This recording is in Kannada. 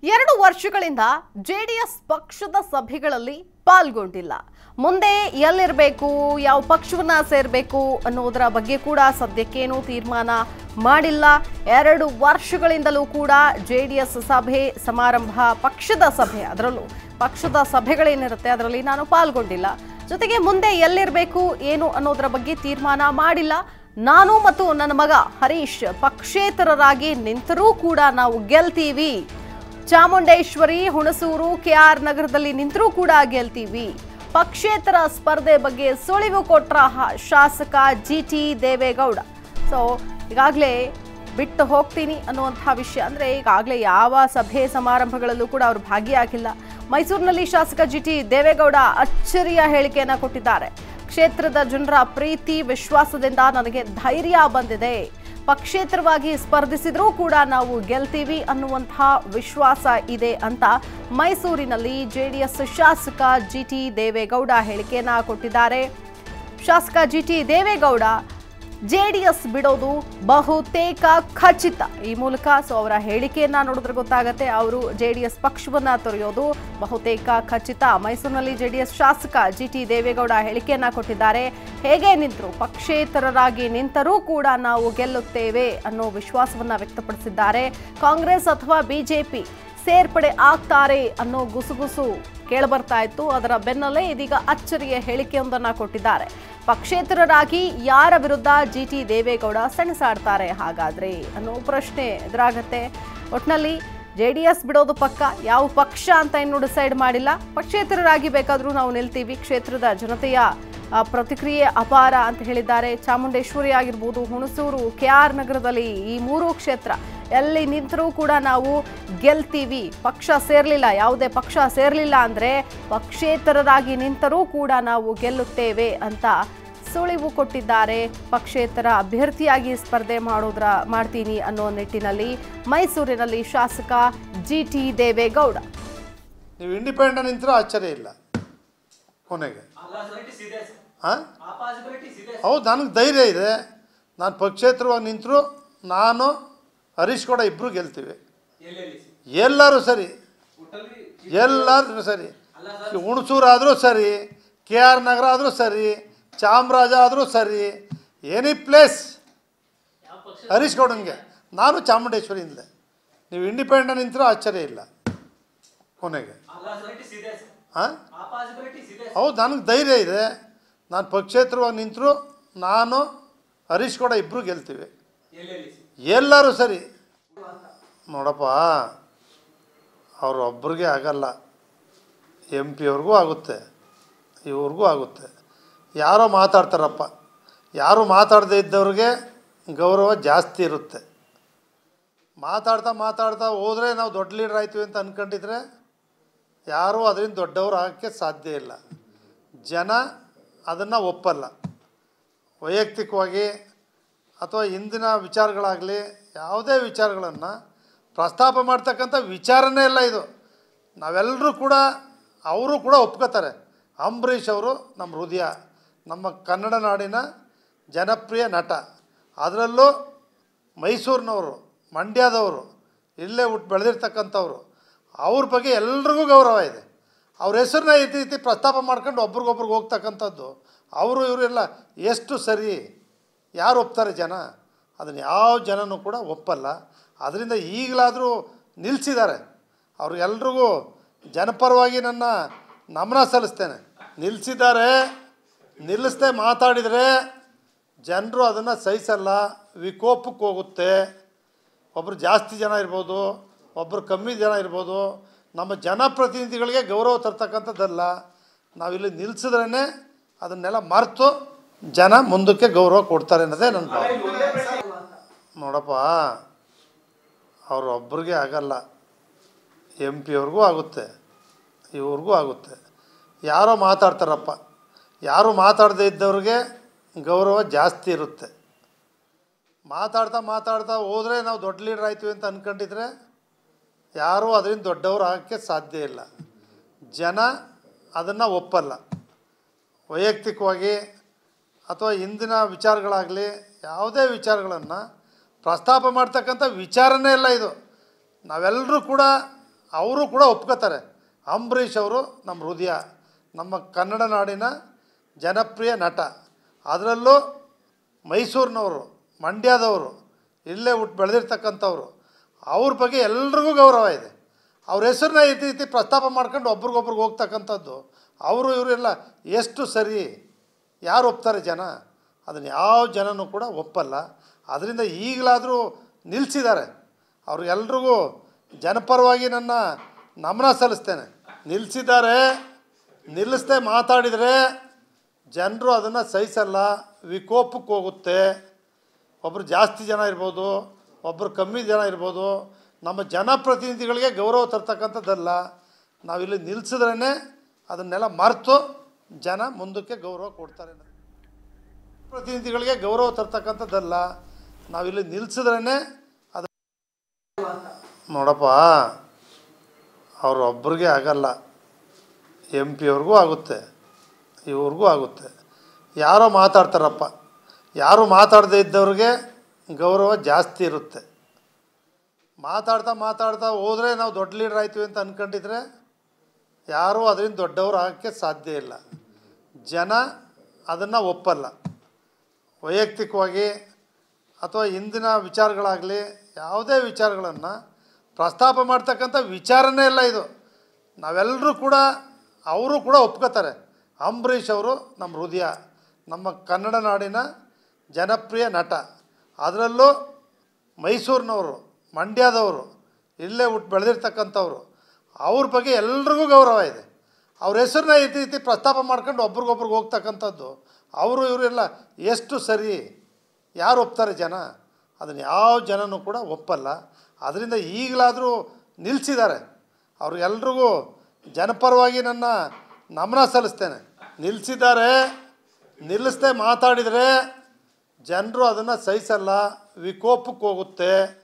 ಎರಡು ವರ್ಷಗಳಿಂದ ಜೆಡಿಎಸ್ ಪಕ್ಷದ ಸಭೆಗಳಲ್ಲಿ ಪಾಲ್ಗೊಂಡಿಲ್ಲ ಮುಂದೆ ಎಲ್ಲಿರಬೇಕು ಯಾವ ಪಕ್ಷವನ್ನ ಸೇರಬೇಕು ಅನ್ನೋದರ ಬಗ್ಗೆ ಕೂಡ ಸದ್ಯಕ್ಕೇನು ತೀರ್ಮಾನ ಮಾಡಿಲ್ಲ ಎರಡು ವರ್ಷಗಳಿಂದಲೂ ಕೂಡ ಜೆಡಿಎಸ್ ಸಭೆ ಸಮಾರಂಭ ಪಕ್ಷದ ಸಭೆ ಅದರಲ್ಲೂ ಪಕ್ಷದ ಸಭೆಗಳೇನಿರುತ್ತೆ ಅದರಲ್ಲಿ ನಾನು ಪಾಲ್ಗೊಂಡಿಲ್ಲ ಜೊತೆಗೆ ಮುಂದೆ ಎಲ್ಲಿರಬೇಕು ಏನು ಅನ್ನೋದರ ಬಗ್ಗೆ ತೀರ್ಮಾನ ಮಾಡಿಲ್ಲ ನಾನು ಮತ್ತು ನನ್ನ ಮಗ ಹರೀಶ್ ಪಕ್ಷೇತರರಾಗಿ ನಿಂತರೂ ಕೂಡ ನಾವು ಗೆಲ್ತೀವಿ ಚಾಮುಂಡೇಶ್ವರಿ ಹುಣಸೂರು ಕೆಆರ್ ನಗರದಲ್ಲಿ ನಿಂತರೂ ಕೂಡ ಗೆಲ್ತೀವಿ ಪಕ್ಷೇತರ ಸ್ಪರ್ಧೆ ಬಗ್ಗೆ ಸುಳಿವು ಕೊಟ್ರ ಹ- ಶಾಸಕ ಜಿ ಟಿ ದೇವೇಗೌಡ ಸೊ ಈಗಾಗಲೇ ಬಿಟ್ಟು ಹೋಗ್ತೀನಿ ಅನ್ನುವಂಥ ವಿಷಯ ಅಂದರೆ ಈಗಾಗಲೇ ಯಾವ ಸಭೆ ಸಮಾರಂಭಗಳಲ್ಲೂ ಕೂಡ ಅವರು ಭಾಗಿಯಾಗಿಲ್ಲ ಮೈಸೂರಿನಲ್ಲಿ ಶಾಸಕ ಜಿ ಟಿ ದೇವೇಗೌಡ ಅಚ್ಚರಿಯ ಹೇಳಿಕೆಯನ್ನು ಕೊಟ್ಟಿದ್ದಾರೆ ಕ್ಷೇತ್ರದ ಜನರ ಪ್ರೀತಿ ವಿಶ್ವಾಸದಿಂದ ನನಗೆ ಧೈರ್ಯ ಬಂದಿದೆ ಪಕ್ಷೇತರವಾಗಿ ಸ್ಪರ್ಧಿಸಿದ್ರೂ ಕೂಡ ನಾವು ಗೆಲ್ತೀವಿ ಅನ್ನುವಂತಹ ವಿಶ್ವಾಸ ಇದೆ ಅಂತ ಮೈಸೂರಿನಲ್ಲಿ ಜೆಡಿಎಸ್ ಶಾಸಕ ಜಿ ಟಿ ದೇವೇಗೌಡ ಹೇಳಿಕೆಯನ್ನ ಕೊಟ್ಟಿದ್ದಾರೆ ಶಾಸಕ ಜಿ ಟಿ ದೇವೇಗೌಡ ಜೆಡಿಎಸ್ ಬಿಡೋದು ಬಹುತೇಕ ಖಚಿತ ಈ ಮೂಲಕ ಸೊ ಅವರ ಹೇಳಿಕೆಯನ್ನ ನೋಡಿದ್ರೆ ಗೊತ್ತಾಗತ್ತೆ ಅವರು ಜೆಡಿಎಸ್ ಪಕ್ಷವನ್ನ ತೊರೆಯೋದು ಬಹುತೇಕ ಖಚಿತ ಮೈಸೂರಿನಲ್ಲಿ ಜೆಡಿಎಸ್ ಶಾಸಕ ಜಿ ಟಿ ದೇವೇಗೌಡ ಹೇಳಿಕೆಯನ್ನ ಕೊಟ್ಟಿದ್ದಾರೆ ಹೇಗೆ ನಿಂತರು ಪಕ್ಷೇತರರಾಗಿ ನಿಂತರೂ ಕೂಡ ನಾವು ಗೆಲ್ಲುತ್ತೇವೆ ಅನ್ನೋ ವಿಶ್ವಾಸವನ್ನ ವ್ಯಕ್ತಪಡಿಸಿದ್ದಾರೆ ಕಾಂಗ್ರೆಸ್ ಅಥವಾ ಬಿಜೆಪಿ ಸೇರ್ಪಡೆ ಆಗ್ತಾರೆ ಅನ್ನೋ ಗುಸುಗುಸು ಕೇಳಬರ್ತಾ ಇತ್ತು ಅದರ ಬೆನ್ನಲ್ಲೇ ಇದೀಗ ಅಚ್ಚರಿಯ ಹೇಳಿಕೆಯೊಂದನ್ನ ಕೊಟ್ಟಿದ್ದಾರೆ ಪಕ್ಷೇತರರಾಗಿ ಯಾರ ವಿರುದ್ಧ ಜಿ ಟಿ ದೇವೇಗೌಡ ಸೆಣಸಾಡ್ತಾರೆ ಹಾಗಾದ್ರೆ ಅನ್ನೋ ಪ್ರಶ್ನೆ ಎದುರಾಗತ್ತೆ ಒಟ್ನಲ್ಲಿ ಜೆ ಡಿ ಎಸ್ ಬಿಡೋದು ಪಕ್ಕ ಯಾವ ಪಕ್ಷ ಅಂತ ಇನ್ನು ಡಿಸೈಡ್ ಮಾಡಿಲ್ಲ ಪಕ್ಷೇತರರಾಗಿ ಬೇಕಾದರೂ ನಾವು ನಿಲ್ತೀವಿ ಕ್ಷೇತ್ರದ ಜನತೆಯ ಆ, ಪ್ರತಿಕ್ರಿಯೆ ಅಪಾರ ಅಂತ ಹೇಳಿದ್ದಾರೆ ಚಾಮುಂಡೇಶ್ವರಿ ಆಗಿರ್ಬೋದು ಹುಣಸೂರು ಕೆ ಆರ್ ನಗರದಲ್ಲಿ ಈ ಮೂರು ಕ್ಷೇತ್ರ ಎಲ್ಲಿ ನಿಂತರೂ ಕೂಡ ನಾವು ಗೆಲ್ತೀವಿ ಪಕ್ಷ ಸೇರ್ಲಿಲ್ಲ ಯಾವುದೇ ಪಕ್ಷ ಸೇರ್ಲಿಲ್ಲ ಅಂದ್ರೆ ಪಕ್ಷೇತರರಾಗಿ ನಿಂತರೂ ಕೂಡ ನಾವು ಗೆಲ್ಲುತ್ತೇವೆ ಅಂತ ಸುಳಿವು ಕೊಟ್ಟಿದ್ದಾರೆ ಪಕ್ಷೇತರ ಅಭ್ಯರ್ಥಿಯಾಗಿ ಸ್ಪರ್ಧೆ ಮಾಡೋದ್ರ ಮಾಡ್ತೀನಿ ಅನ್ನೋ ನಿಟ್ಟಿನಲ್ಲಿ ಮೈಸೂರಿನಲ್ಲಿ ಶಾಸಕ ಜಿ ಟಿ ದೇವೇಗೌಡ ನೀವು ಇಂಡಿಪೆಂಡೆಂಟ್ ನಿಂತರೂ ಆಶ್ಚರ್ಯ ಇಲ್ಲ ಕೊನೆಗೆ ಹಾಂ ಹೌದು ನನಗೆ ಧೈರ್ಯ ಇದೆ ನಾನು ಪಕ್ಷೇತರವಾಗಿ ನಿಂತರೂ ನಾನು ಹರೀಶ್ ಕೂಡ ಇಬ್ಬರು ಗೆಲ್ತೀವಿ ಎಲ್ಲರೂ ಸರಿ ಎಲ್ಲರೂ ಸರಿ ಈ ಹುಣಸೂರು ಆದರೂ ಸರಿ ಕೆ ಆರ್ ನಗರ ಆದರೂ ಸರಿ ಚಾಮರಾಜ ಆದರೂ ಸರಿ ಎನಿ ಪ್ಲೇಸ್ ಹರೀಶ್ ಗೌಡನಿಗೆ ನಾನು ಚಾಮುಂಡೇಶ್ವರಿಯಿಂದಲೇ ನೀವು ಇಂಡಿಪೆಂಡೆಂಟ್ ನಿಂತರೂ ಆಶ್ಚರ್ಯ ಇಲ್ಲ ಕೊನೆಗೆ ಹಾಂ ಹೌದು ನನಗೆ ಧೈರ್ಯ ಇದೆ ನಾನು ಪಕ್ಷೇತರವಾಗಿ ನಿಂತರೂ ನಾನು ಹರೀಶ್ ಕೂಡ ಇಬ್ಬರು ಗೆಲ್ತೀವಿ ಎಲ್ಲರೂ ಸರಿ ನೋಡಪ್ಪ ಅವರೊಬ್ಬರಿಗೆ ಆಗಲ್ಲ ಎಮ್ ಪಿ ಅವ್ರಿಗೂ ಆಗುತ್ತೆ ಇವ್ರಿಗೂ ಆಗುತ್ತೆ ಯಾರೋ ಮಾತಾಡ್ತಾರಪ್ಪ ಯಾರು ಮಾತಾಡದೇ ಇದ್ದವ್ರಿಗೆ ಗೌರವ ಜಾಸ್ತಿ ಇರುತ್ತೆ ಮಾತಾಡ್ತಾ ಮಾತಾಡ್ತಾ ಹೋದರೆ ನಾವು ದೊಡ್ಡ ಲೀಡ್ರ್ ಆಯ್ತೀವಿ ಅಂತ ಅಂದ್ಕೊಂಡಿದ್ರೆ ಯಾರೂ ಅದರಿಂದ ದೊಡ್ಡವರು ಆಗೋಕ್ಕೆ ಸಾಧ್ಯ ಇಲ್ಲ ಜನ ಅದನ್ನು ಒಪ್ಪಲ್ಲ ವೈಯಕ್ತಿಕವಾಗಿ ಅಥವಾ ಇಂದಿನ ವಿಚಾರಗಳಾಗಲಿ ಯಾವುದೇ ವಿಚಾರಗಳನ್ನು ಪ್ರಸ್ತಾಪ ಮಾಡ್ತಕ್ಕಂಥ ವಿಚಾರನೇ ಇಲ್ಲ ಇದು ನಾವೆಲ್ಲರೂ ಕೂಡ ಅವರು ಕೂಡ ಒಪ್ಕೋತಾರೆ ಅಂಬರೀಷ್ ಅವರು ನಮ್ಮ ಹೃದಯ ನಮ್ಮ ಕನ್ನಡ ನಾಡಿನ ಜನಪ್ರಿಯ ನಟ ಅದರಲ್ಲೂ ಮೈಸೂರಿನವರು ಮಂಡ್ಯದವರು ಇಲ್ಲೇ ಹುಟ್ಟು ಬೆಳೆದಿರ್ತಕ್ಕಂಥವ್ರು ಅವ್ರ ಬಗ್ಗೆ ಎಲ್ರಿಗೂ ಗೌರವ ಇದೆ ಅವ್ರ ಹೆಸರನ್ನ ಈ ರೀತಿ ಪ್ರಸ್ತಾಪ ಮಾಡ್ಕೊಂಡು ಒಬ್ರಿಗೊಬ್ರಿಗೆ ಹೋಗ್ತಕ್ಕಂಥದ್ದು ಅವರು ಇವರೆಲ್ಲ ಎಷ್ಟು ಸರಿ ಯಾರು ಒಪ್ತಾರೆ ಜನ ಅದನ್ನು ಯಾವ ಜನನೂ ಕೂಡ ಒಪ್ಪಲ್ಲ ಅದರಿಂದ ಈಗಲಾದರೂ ನಿಲ್ಲಿಸಿದ್ದಾರೆ ಅವ್ರಿಗೆಲ್ರಿಗೂ ಜನಪರವಾಗಿ ನನ್ನ ನಮನ ಸಲ್ಲಿಸ್ತೇನೆ ನಿಲ್ಲಿಸಿದ್ದಾರೆ ನಿಲ್ಲಿಸದೆ ಮಾತಾಡಿದರೆ ಜನರು ಅದನ್ನು ಸಹಿಸಲ್ಲ ವಿಕೋಪಕ್ಕೆ ಹೋಗುತ್ತೆ ಒಬ್ಬರು ಜಾಸ್ತಿ ಜನ ಇರ್ಬೋದು ಒಬ್ಬರು ಕಮ್ಮಿ ಜನ ಇರ್ಬೋದು ನಮ್ಮ ಜನಪ್ರತಿನಿಧಿಗಳಿಗೆ ಗೌರವ ತರ್ತಕ್ಕಂಥದ್ದಲ್ಲ ನಾವಿಲ್ಲಿ ನಿಲ್ಲಿಸಿದ್ರೇ ಅದನ್ನೆಲ್ಲ ಮರೆತು ಜನ ಮುಂದಕ್ಕೆ ಗೌರವ ಕೊಡ್ತಾರೆ ಅನ್ನೋದೇ ನನ್ನ ಭಾವನೆ ನೋಡಪ್ಪ ಅವರೊಬ್ಬರಿಗೆ ಆಗಲ್ಲ ಎಮ್ ಪಿ ಅವ್ರಿಗೂ ಆಗುತ್ತೆ ಇವ್ರಿಗೂ ಆಗುತ್ತೆ ಯಾರೋ ಮಾತಾಡ್ತಾರಪ್ಪ ಯಾರು ಮಾತಾಡದೇ ಇದ್ದವ್ರಿಗೆ ಗೌರವ ಜಾಸ್ತಿ ಇರುತ್ತೆ ಮಾತಾಡ್ತಾ ಮಾತಾಡ್ತಾ ಹೋದರೆ ನಾವು ದೊಡ್ಡ ಲೀಡ್ರ್ ಆಯ್ತೀವಿ ಅಂತ ಅಂದ್ಕೊಂಡಿದ್ರೆ ಯಾರೂ ಅದರಿಂದ ದೊಡ್ಡವರು ಆಗೋಕ್ಕೆ ಸಾಧ್ಯ ಇಲ್ಲ ಜನ ಅದನ್ನು ಒಪ್ಪಲ್ಲ ವೈಯಕ್ತಿಕವಾಗಿ ಅಥವಾ ಇಂದಿನ ವಿಚಾರಗಳಾಗಲಿ ಯಾವುದೇ ವಿಚಾರಗಳನ್ನು ಪ್ರಸ್ತಾಪ ಮಾಡ್ತಕ್ಕಂಥ ವಿಚಾರನೇ ಇಲ್ಲ ಇದು ನಾವೆಲ್ಲರೂ ಕೂಡ ಅವರು ಕೂಡ ಒಪ್ಕೋತಾರೆ ಅಂಬರೀಷ್ ಅವರು ನಮ್ಮ ಹೃದಯ ನಮ್ಮ ಕನ್ನಡ ನಾಡಿನ ಜನಪ್ರಿಯ ನಟ ಅದರಲ್ಲೂ ಮೈಸೂರಿನವರು ಮಂಡ್ಯದವರು ಇಲ್ಲೇ ಹುಟ್ಟು ಬೆಳೆದಿರ್ತಕ್ಕಂಥವ್ರು ಅವ್ರ ಬಗ್ಗೆ ಎಲ್ರಿಗೂ ಗೌರವ ಇದೆ ಅವ್ರ ಹೆಸರನ್ನ ಈ ರೀತಿ ಪ್ರಸ್ತಾಪ ಮಾಡ್ಕೊಂಡು ಒಬ್ರಿಗೊಬ್ರಿಗೆ ಹೋಗ್ತಕ್ಕಂಥದ್ದು ಅವರು ಇವರೆಲ್ಲ ಎಷ್ಟು ಸರಿ ಯಾರು ಒಪ್ತಾರೆ ಜನ ಅದನ್ನು ಯಾವ ಜನನೂ ಕೂಡ ಒಪ್ಪಲ್ಲ ಅದರಿಂದ ಈಗಲಾದರೂ ನಿಲ್ಲಿಸಿದ್ದಾರೆ ಅವ್ರಿಗೆಲ್ರಿಗೂ ಜನಪರವಾಗಿ ನನ್ನ ನಮನ ಸಲ್ಲಿಸ್ತೇನೆ ನಿಲ್ಲಿಸಿದ್ದಾರೆ ನಿಲ್ಲಿಸದೆ ಮಾತಾಡಿದರೆ ಜನರು ಅದನ್ನು ಸಹಿಸಲ್ಲ ವಿಕೋಪಕ್ಕೆ ಹೋಗುತ್ತೆ ಒಬ್ಬರು ಜಾಸ್ತಿ ಜನ ಇರ್ಬೋದು ಒಬ್ಬರು ಕಮ್ಮಿ ಜನ ಇರ್ಬೋದು ನಮ್ಮ ಜನಪ್ರತಿನಿಧಿಗಳಿಗೆ ಗೌರವ ತರ್ತಕ್ಕಂಥದ್ದಲ್ಲ ನಾವಿಲ್ಲಿ ನಿಲ್ಲಿಸಿದ್ರೇ ಅದನ್ನೆಲ್ಲ ಮರೆತು ಜನ ಮುಂದಕ್ಕೆ ಗೌರವ ಕೊಡ್ತಾರೆ ಪ್ರತಿನಿಧಿಗಳಿಗೆ ಗೌರವ ತರ್ತಕ್ಕಂಥದ್ದಲ್ಲ ನಾವಿಲ್ಲಿ ನಿಲ್ಲಿಸಿದ್ರೇ ಅದು ನೋಡಪ್ಪ ಅವರೊಬ್ಬರಿಗೆ ಆಗಲ್ಲ ಎಮ್ ಪಿ ಅವ್ರಿಗೂ ಆಗುತ್ತೆ ಇವ್ರಿಗೂ ಆಗುತ್ತೆ ಯಾರೋ ಮಾತಾಡ್ತಾರಪ್ಪ ಯಾರು ಮಾತಾಡದೇ ಇದ್ದವ್ರಿಗೆ ಗೌರವ ಜಾಸ್ತಿ ಇರುತ್ತೆ ಮಾತಾಡ್ತಾ ಮಾತಾಡ್ತಾ ಹೋದರೆ ನಾವು ದೊಡ್ಡ ಲೀಡ್ರ್ ಆಯ್ತೀವಿ ಅಂತ ಅಂದ್ಕೊಂಡಿದ್ರೆ ಯಾರೂ ಅದರಿಂದ ದೊಡ್ಡವರು ಆಗೋಕ್ಕೆ ಸಾಧ್ಯ ಇಲ್ಲ ಜನ ಅದನ್ನು ಒಪ್ಪಲ್ಲ ವೈಯಕ್ತಿಕವಾಗಿ ಅಥವಾ ಇಂದಿನ ವಿಚಾರಗಳಾಗಲಿ ಯಾವುದೇ ವಿಚಾರಗಳನ್ನು ಪ್ರಸ್ತಾಪ ಮಾಡ್ತಕ್ಕಂಥ ವಿಚಾರನೇ ಇಲ್ಲ ಇದು ನಾವೆಲ್ಲರೂ ಕೂಡ ಅವರು ಕೂಡ ಒಪ್ಕೋತಾರೆ ಅಂಬರೀಷ್ ಅವರು ನಮ್ಮ ಹೃದಯ ನಮ್ಮ ಕನ್ನಡ ನಾಡಿನ ಜನಪ್ರಿಯ ನಟ ಅದರಲ್ಲೂ ಮೈಸೂರಿನವರು ಮಂಡ್ಯದವರು ಇಲ್ಲೇ ಹುಟ್ಟು ಬೆಳೆದಿರ್ತಕ್ಕಂಥವ್ರು ಅವ್ರ ಬಗ್ಗೆ ಎಲ್ರಿಗೂ ಗೌರವ ಇದೆ ಅವ್ರ ಹೆಸರನ್ನ ಈ ರೀತಿ ಪ್ರಸ್ತಾಪ ಮಾಡ್ಕೊಂಡು ಒಬ್ರಿಗೊಬ್ರಿಗೆ ಹೋಗ್ತಕ್ಕಂಥದ್ದು ಅವರು ಇವರೆಲ್ಲ ಎಷ್ಟು ಸರಿ ಯಾರು ಒಪ್ತಾರೆ ಜನ ಅದನ್ನು ಯಾವ ಜನನೂ ಕೂಡ ಒಪ್ಪಲ್ಲ ಅದರಿಂದ ಈಗಲಾದರೂ ನಿಲ್ಲಿಸಿದ್ದಾರೆ ಅವ್ರಿಗೆಲ್ರಿಗೂ ಜನಪರವಾಗಿ ನನ್ನ ನಮನ ಸಲ್ಲಿಸ್ತೇನೆ ನಿಲ್ಲಿಸಿದ್ದಾರೆ ನಿಲ್ಲಿಸದೆ ಮಾತಾಡಿದರೆ ಜನರು ಅದನ್ನು ಸಹಿಸಲ್ಲ ವಿಕೋಪಕ್ಕೆ ಹೋಗುತ್ತೆ